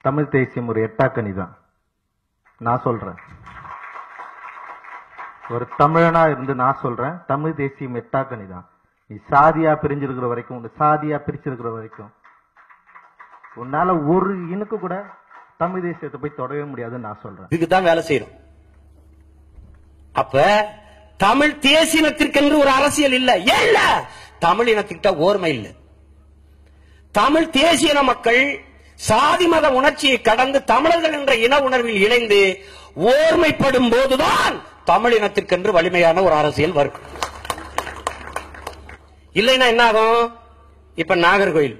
தமிழ் தேசியம் ஒரு எட்டாக்கனி தான் நான் சொல்றேன் ஒரு தமிழனா இருந்து நான் சொல்றேன் தமிழ் தேசியம் எட்டாக்கனி தான் நீ சாதியா பிரிஞ்சிருக்கிற வரைக்கும் உன்னை சாதியா பிரிச்சிருக்கிற வரைக்கும் உன்னால ஒரு இனுக்கு கூட தமிழ் தேசியத்தை போய் தொடவே முடியாதுன்னு நான் சொல்றேன் இதுக்கு தான் வேலை செய்யறோம் அப்ப தமிழ் தேசியத்திற்கென்று ஒரு அரசியல் இல்ல இல்ல தமிழ் இனத்துக்கிட்ட ஓர்மை இல்ல தமிழ் தேசியன மக்கள் சாதி மத உணர்ச்சியை கடந்து தமிழர்கள் என்ற இன உணர்வில் இணைந்து ஓர்மைப்படும் போதுதான் தமிழ் இனத்திற்கென்று வலிமையான ஒரு அரசியல் வரும் இல்லைன்னா என்ன ஆகும் இப்ப நாகர்கோயில்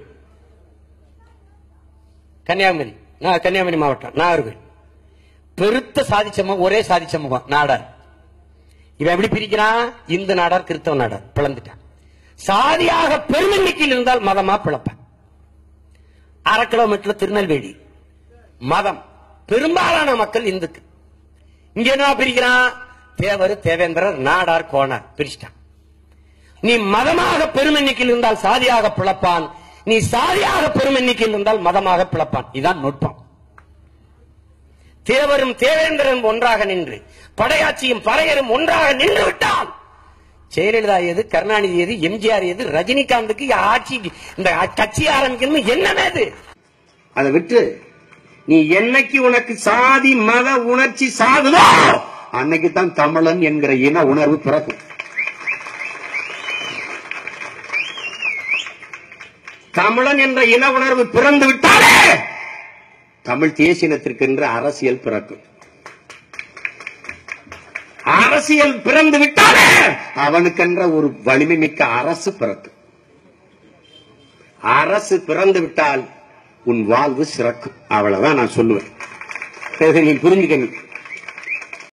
கன்னியாகுமரி நான் கன்னியாகுமரி மாவட்டம் நாகர்கோயில் பெருத்த சாதி சமூகம் ஒரே சாதி சமூகம் நாடார் இவன் எப்படி பிரிக்கிறான் இந்து நாடார் கிறிஸ்தவ நாடார் பிளந்துட்டான் சாதியாக பெருமெண்ணிக்கையில் இருந்தால் மதமா பிளப்ப அரை கிலோமீட்டர் திருநெல்வேலி மதம் பெரும்பாலான மக்கள் இந்துக்கு இங்க என்ன பிரிக்கிறான் தேவர் தேவேந்திரர் நாடார் கோணார் பிரிச்சிட்டான் நீ மதமாக பெருமெண்ணிக்கையில் இருந்தால் சாதியாக பிளப்பான் நீ சாதியாக பெருமெண்ணிக்கையில் இருந்தால் மதமாக பிளப்பான் இதான் நுட்பம் தேவரும் தேவேந்திரன் ஒன்றாக நின்று படையாட்சியும் பறையரும் ஒன்றாக நின்று விட்டால் ஜெயலலிதா எது கருணாநிதி எது எம்ஜிஆர் எது ரஜினிகாந்துக்கு ஆட்சி இந்த கட்சி ஆரம்பிக்கணும் என்னமே அது அதை விட்டு நீ என்னைக்கு உனக்கு சாதி மத உணர்ச்சி சாகுதோ அன்னைக்கு தான் தமிழன் என்கிற இன உணர்வு பிறக்கும் தமிழன் என்ற இன உணர்வு பிறந்து விட்டாலே தமிழ் தேசியத்திற்கென்ற அரசியல் பிறக்கும் அரசியல் பிறந்து விட்டாலே அவனுக்கென்ற ஒரு வலிமை மிக்க அரசு பிறக்கும் அரசு பிறந்து விட்டால் உன் வாழ்வு சிறக்கும் அவ்வளவுதான் நான் சொல்லுவேன் இதை நீ புரிஞ்சுக்கணும்